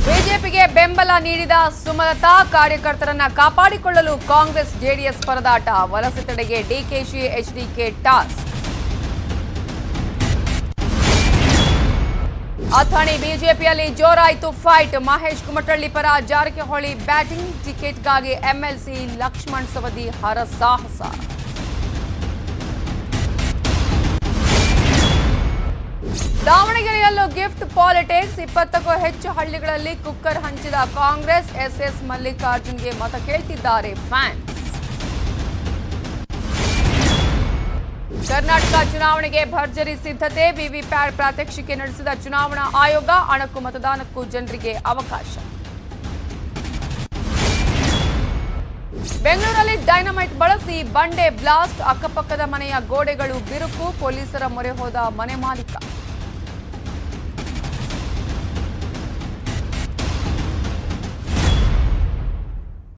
ಬಿಜೆಪಿಗೆ ಬೆಂಬಲ ನೀಡಿದ ಸುಮಲತಾ ಕಾರ್ಯಕರ್ತರನ್ನ ಕಾಪಾಡಿಕೊಳ್ಳಲು ಕಾಂಗ್ರೆಸ್ ಜೆಡಿಎಸ್ ಪರದಾಟ ವಲಸೆ ತಡೆಗೆ ಡಿಕೆಶಿ ಎಚ್ಡಿಕೆ ಟಾಸ್ಕ್ ಅಥಣಿ ಬಿಜೆಪಿಯಲ್ಲಿ ಜೋರಾಯಿತು ಫೈಟ್ ಮಹೇಶ್ ಕುಮಟಳ್ಳಿ ಪರ ಜಾರಕಿಹೊಳಿ ಬ್ಯಾಟಿಂಗ್ ಟಿಕೆಟ್ಗಾಗಿ ಎಂಎಲ್ಸಿ ಲಕ್ಷ್ಮಣ್ ಸವದಿ ಹರಸಾಹಸ ದಾವಣಗೆರೆಯಲ್ಲೂ ಗಿಫ್ಟ್ ಪಾಲಿಟಿಕ್ಸ್ ಇಪ್ಪತ್ತಕ್ಕೂ ಹೆಚ್ಚು ಹಳ್ಳಿಗಳಲ್ಲಿ ಕುಕ್ಕರ್ ಹಂಚಿದ ಕಾಂಗ್ರೆಸ್ ಎಸ್ಎಸ್ ಮಲ್ಲಿಕಾರ್ಜುನ್ಗೆ ಮತ ಕೇಳ್ತಿದ್ದಾರೆ ಫ್ಯಾನ್ಸ್ ಕರ್ನಾಟಕ ಚುನಾವಣೆಗೆ ಭರ್ಜರಿ ಸಿದ್ಧತೆ ವಿವಿಪ್ಯಾಟ್ ಪ್ರಾತ್ಯಕ್ಷಿಕೆ ನಡೆಸಿದ ಚುನಾವಣಾ ಆಯೋಗ ಅಣಕು ಮತದಾನಕ್ಕೂ ಜನರಿಗೆ ಅವಕಾಶ ಬೆಂಗಳೂರಲ್ಲಿ ಡೈನಮೈಟ್ ಬಳಸಿ ಬಂಡೆ ಬ್ಲಾಸ್ಟ್ ಅಕ್ಕಪಕ್ಕದ ಮನೆಯ ಗೋಡೆಗಳು ಬಿರುಕು ಪೊಲೀಸರ ಮೊರೆ ಹೋದ ಮನೆ ಮಾಲೀಕ